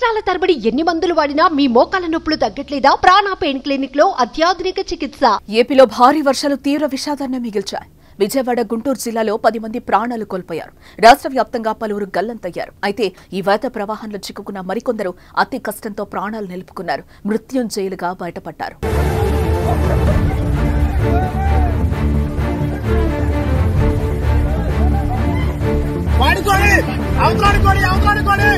సంవత్సరాల తరబడి ఎన్ని మందులు వాడినా మీ మోకాల నొప్పులు తగ్గట్లేదా ప్రాణ పెయిన్ క్లినిక్ లో అత్యాధునిక చికిత్స ఏపీలో భారీ వర్షాలు తీవ్ర విషాదాన్ని మిగిల్చాయి విజయవాడ గుంటూరు జిల్లాలో పది మంది ప్రాణాలు కోల్పోయారు రాష్ట్ర వ్యాప్తంగా పలువురు గల్లంతయ్యారు అయితే ఈ వరద ప్రవాహంలో చిక్కుకున్న మరికొందరు అతి కష్టంతో ప్రాణాలు నిలుపుకున్నారు మృత్యుంజయులుగా బయటపడ్డారు వాడుకోండి అవతలాడుకోండి అవతలాడుకోండి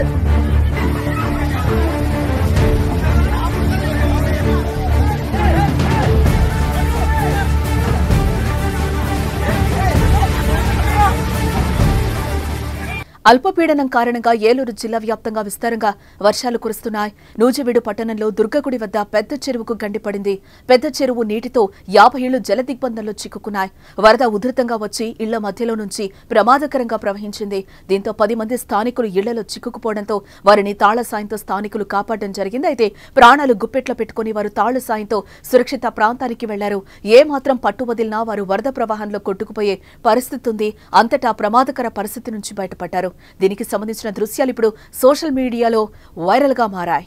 అల్పపీడనం కారణంగా ఏలూరు జిల్లా వ్యాప్తంగా విస్తారంగా వర్షాలు కురుస్తున్నాయి నూజివీడు పట్టణంలో దుర్గగుడి వద్ద పెద్ద చెరువుకు గండిపడింది పెద్ద చెరువు నీటితో యాభై ఇళ్లు జలదిగ్బంధంలో చిక్కుకున్నాయి వరద ఉధృతంగా వచ్చి ఇళ్ల మధ్యలో నుంచి ప్రమాదకరంగా ప్రవహించింది దీంతో పది మంది స్థానికులు ఇళ్లలో చిక్కుకుపోవడంతో వారిని తాళ్ల సాయంతో స్థానికులు కాపాడడం జరిగింది అయితే ప్రాణాలు గుప్పెట్లో పెట్టుకుని వారు తాళ్ల సాయంతో సురక్షిత ప్రాంతానికి వెళ్లారు ఏ మాత్రం పట్టు వదిలినా వారు వరద ప్రవాహంలో కొట్టుకుపోయే పరిస్థితి ఉంది అంతటా ప్రమాదకర పరిస్థితి నుంచి బయటపడ్డారు దీనికి సంబంధించిన దృశ్యాలు ఇప్పుడు సోషల్ మీడియాలో వైరల్ గా మారాయి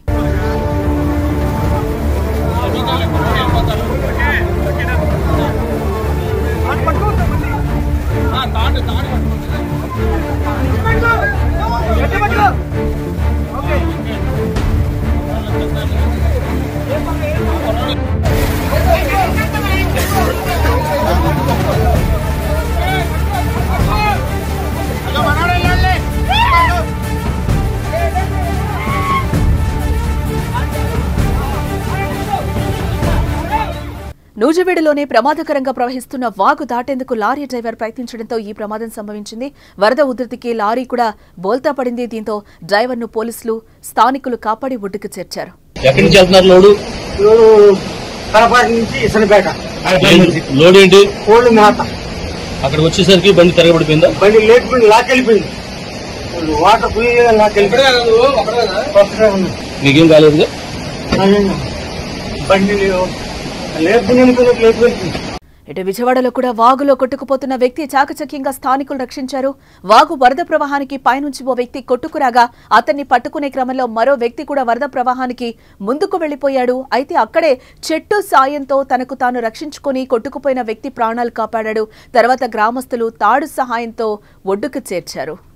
నూజివీడులోనే ప్రమాదకరంగా ప్రవహిస్తున్న వాగు దాటేందుకు లారీ డ్రైవర్ ప్రయత్నించడంతో ఈ ప్రమాదం సంభవించింది వరద ఉధృతికి లారీ కూడా బోల్తా పడింది దీంతో డ్రైవర్ను పోలీసులు స్థానికులు కాపాడి ఒడ్డుకు చేర్చారు ఎక్కడి నుంచి వెళ్తున్నారు లోడు ఇప్పుడు కడపాటి నుంచి ఇసనపేట ఏంటి? లోడ్ ఏంటి కోళ్ళు మేత అక్కడ వచ్చేసరికి బండి తిరగబడిపోయిందా బండి లేచిపోయింది లాకెళ్ళిపోయింది వాటర్ ఫుల్ లాకెళ్ళిపోయింది కొత్తగా ఉంది. మీకేం కాలేదుగా అదే. బండి లేపుకుని వెళ్ళిపోయింది లేచిపోయింది ఇటు విజయవాడలో కూడా వాగులో కొట్టుకుపోతున్న వ్యక్తి చాకచక్యంగా స్థానికులు రక్షించారు వాగు వరద ప్రవాహానికి పైనుంచి ఓ వ్యక్తి కొట్టుకురాగా అతన్ని పట్టుకునే క్రమంలో మరో వ్యక్తి కూడా వరద ప్రవాహానికి ముందుకు వెళ్లిపోయాడు అయితే అక్కడే చెట్టు సాయంతో తనకు తాను రక్షించుకుని కొట్టుకుపోయిన వ్యక్తి ప్రాణాలు కాపాడాడు తర్వాత గ్రామస్తులు తాడు సహాయంతో ఒడ్డుకు చేర్చారు